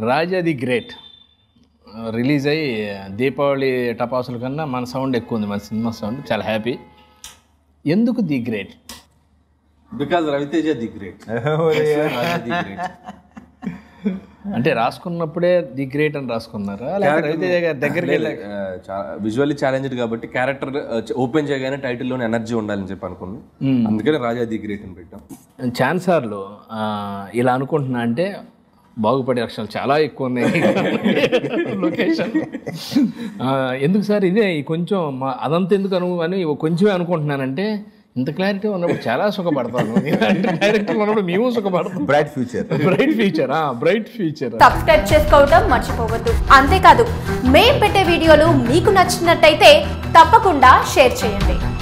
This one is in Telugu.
రాజా ది గ్రేట్ రిలీజ్ అయ్యి దీపావళి టపాసుల కన్నా మన సౌండ్ ఎక్కువ ఉంది మన సినిమా సౌండ్ చాలా హ్యాపీ ఎందుకు the great because Raviteja the great the great అంటే రాసుకున్నప్పుడే ది గ్రేట్ అని రాసుకున్నారా లేకపోతే రవితేజ గారి దగ్గరికి వెళ్ళి విజువల్లీ ఛాలెంజ్డ్ కాబట్టి క్యారెక్టర్ ఓపెన్ చేయగానే టైటిల్లోనే ఎనర్జీ ఉండాలని చెప్పి అనుకుంది అందుకనే రాజా ది గ్రేట్ అని పెట్టాం ఛాన్సార్లు ఆ, ఇలా అనుకుంటున్నా అంటే బాగుపడే అక్షరాలు చాలా ఎక్కువ ఉన్నాయి లొకేషన్ ఆ, ఎందుకు సార్ ఇదే ఈ కొంచెం మా అదంతా ఎందుకు అను అని కొంచెమే అనుకుంటున్నానంటే ఇంత క్లారిటీ ఉన్నప్పుడు చాలా సుఖపడతాను అంటే డైరెక్టర్ ఉన్నప్పుడు మేము సుఖపడతాం bright future bright future bright future subscribe చేసుకోవడం మర్చిపోవద్దు అంతేకాదు మేం పెట్టే వీడియోలు మీకు నచ్చినట్టయితే తప్పకుండా షేర్ చేయండి